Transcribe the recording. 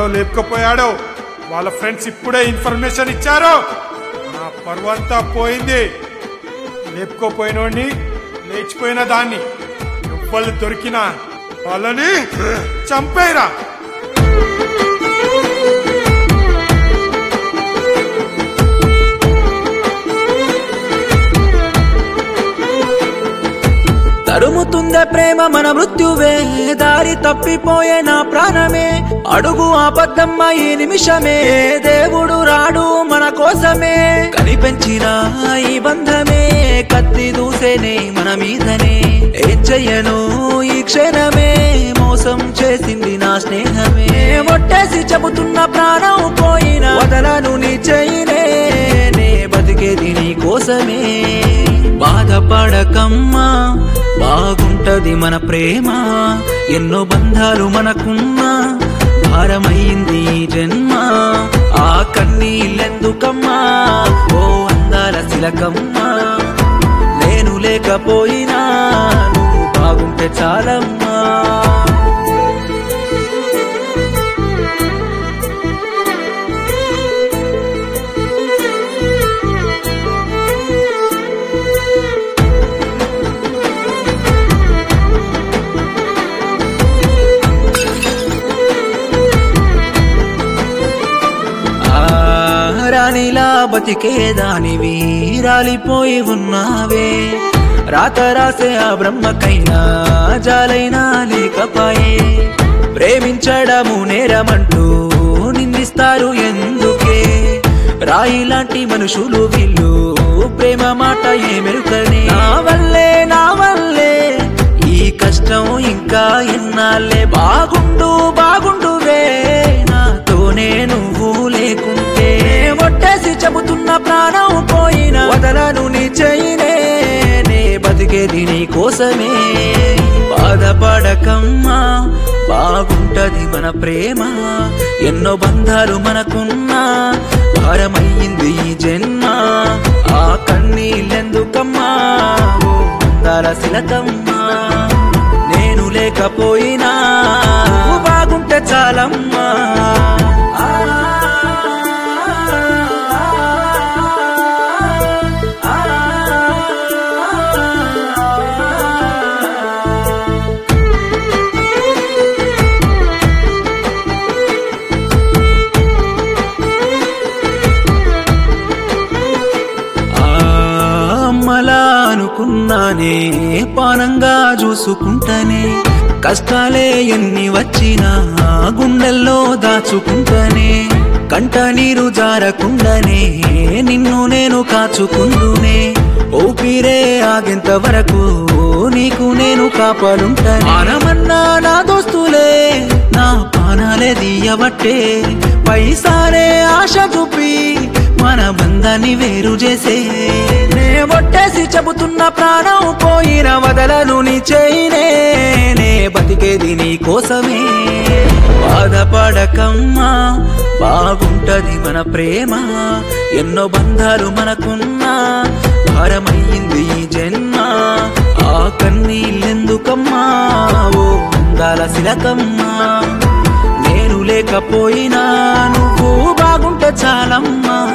లేపుకపోయాడో వాళ్ళ ఫ్రెండ్స్ ఇప్పుడే ఇన్ఫర్మేషన్ ఇచ్చారు నా పరువంతా పోయింది లేపుకోపోయినోడిని లేచిపోయిన దాన్ని ఎవ్వళ్ళు దొరికినా వాళ్ళని చంపేరా తరుముతుందే ప్రేమ మన మృత్యువే దారి తప్పిపోయే నా ప్రాణమే అడుగు ఆపద్దమ్మ ఈ నిమిషమే దేవుడు రాడు మన కోసమే కనిపెంచిన ఈ బంధమే కత్తి దూసేనే మన మీదనే ఏం చెయ్యను ఈ క్షణమే మోసం చేసింది నా స్నేహమే ఒట్టేసి చెబుతున్న ప్రాణం పోయిన వదలను నీ చెయ్యినే నే బతికేది నీ కోసమే బాధపడకమ్మా బాగుంటది మన ప్రేమ ఎన్నో బంధాలు మనకున్నా భారమైంది ఈ జన్మ ఆ కన్నీళ్ళెందుకమ్మా ఓ అందాల శిలకమ్మా నేను లేకపోయినా నువ్వు బాగుంటే చాలమ్మా ఆ రాణిలా బతికేదానివి రాలిపోయి ఉన్నావే రాత రాసే ఆ బ్రహ్మకైనా జాలైనా లేకపాయే ప్రేమించడము నేరమంటూ నిందిస్తారు ఎందుకే రాయి లాంటి మనుషులు వీళ్ళు ప్రేమ మాట ఏమెరుకనే నా వల్లే నా వల్లే ఈ కష్టం ఇంకా ఎన్నాళ్ళే బాగుండు బాగుండువే నాతోనే నువ్వు లేకుంటే ఒట్టేసి చెబుతున్న ప్రాణం పోయిన వదలను నీ చెయ్యినే నే బతికేది నీ కోసమే బాధపడకమ్మా బాగుంటది మన ప్రేమ ఎన్నో బంధాలు మనకున్నా భారమయ్యింది ఈ జన్మ ఆ కన్నీళ్ళెందుకమ్మా ఓ అందాల శిలకమ్మా నేను లేకపోయినా నువ్వు బాగుంటే చాలమ్మా ఆ, ఆ, ఆ. ఆ అమ్మలా అనుకున్నానే పానంగా చూసుకుంటానే కష్టాలే ఎన్ని వచ్చినా గుండెల్లో దాచుకుంటానే కంట నీరు జారకుండానే నిన్ను నేను కాచుకుందునే ఊపిరే ఆగేంత వరకు నీకు నేను కాపాడుంటాను ఆనమన్నా నా దోస్తులే నా పానాలే దీయబట్టే పైసారే ఆశ చూపి మన బంధాన్ని వేరు చేసే నే ఒట్టేసి చెబుతున్న ప్రాణం పోయిన వదలను నీ చేయినే నే బతికేది నీ కోసమే బాధపడకమ్మా బాగుంటది మన ప్రేమ ఎన్నో బంధాలు మనకున్నా భారమయ్యింది ఈ జన్మ ఆ కన్నీళ్ళెందుకమ్మా ఓ అందాల శిలకమ్మా నేను లేకపోయినా నువ్వు బాగుంటే చాలమ్మా